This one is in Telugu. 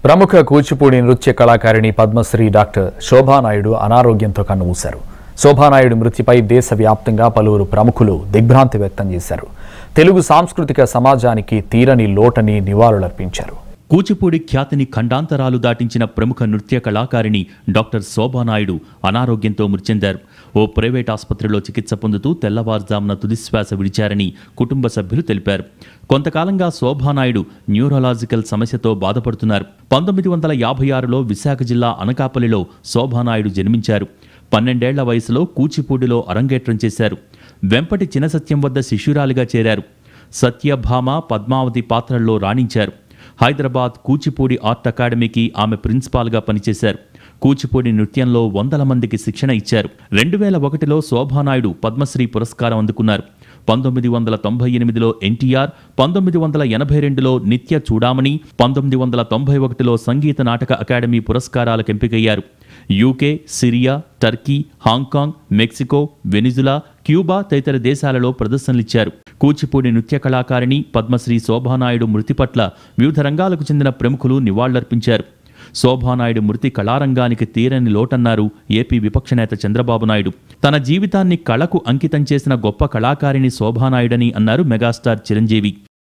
ప్రముఖ కూచిపూడి నృత్య కళాకారిణి పద్మశ్రీ డాక్టర్ శోభానాయుడు అనారోగ్యంతో కన్నుమూశారు శోభానాయుడు మృతిపై దేశవ్యాప్తంగా పలువురు ప్రముఖులు దిగ్భ్రాంతి వ్యక్తం చేశారు తెలుగు సాంస్కృతిక సమాజానికి తీరని లోటని నివాళులర్పించారు కూచిపూడి ఖ్యాతిని ఖండాంతరాలు దాటించిన ప్రముఖ నృత్య కళాకారిణి డాక్టర్ శోభానాయుడు అనారోగ్యంతో మృతి చెందారు ఓ ప్రైవేట్ ఆసుపత్రిలో చికిత్స పొందుతూ తెల్లవారుజామున తుదిశ్వాస విడిచారని కుటుంబ సభ్యులు తెలిపారు కొంతకాలంగా శోభానాయుడు న్యూరలాజికల్ సమస్యతో బాధపడుతున్నారు పంతొమ్మిది వందల యాభై ఆరులో విశాఖ జిల్లా అనకాపల్లిలో శోభానాయుడు జన్మించారు పన్నెండేళ్ల వయసులో కూచిపూడిలో అరంగేట్రం చేశారు వెంపటి చినసత్యం వద్ద శిష్యురాలిగా చేరారు సత్యభామ పద్మావతి పాత్రల్లో రాణించారు హైదరాబాద్ కూచిపూడి ఆర్ట్ అకాడమీకి ఆమె ప్రిన్సిపాల్గా పనిచేశారు కూచిపూడి నృత్యంలో వందల మందికి శిక్షణ ఇచ్చారు రెండు వేల ఒకటిలో శోభానాయుడు పద్మశ్రీ పురస్కారం అందుకున్నారు పంతొమ్మిది వందల తొంభై ఎనిమిదిలో ఎన్టీఆర్ పంతొమ్మిది వందల ఎనభై రెండులో నిత్య చూడామణి పంతొమ్మిది వందల తొంభై ఒకటిలో సంగీత నాటక అకాడమీ పురస్కారాలకు ఎంపికయ్యారు UK Syria Turkey Hong Kong Mexico Venezuela Cuba తదితర దేశాలలో ప్రదర్శనలిచ్చారు కూచిపూడి నృత్య కళాకారిణి పద్మశ్రీ శోభానాయుడు మృతి పట్ల వివిధ రంగాలకు చెందిన ప్రముఖులు నివాళులర్పించారు శోభానాయుడు మృతి కళారంగానికి తీరని లోటన్నారు ఏపీ విపక్ష నేత చంద్రబాబు నాయుడు తన జీవితాన్ని కళకు అంకితం చేసిన గొప్ప కళాకారిణి శోభానాయుడని అన్నారు మెగాస్టార్ చిరంజీవి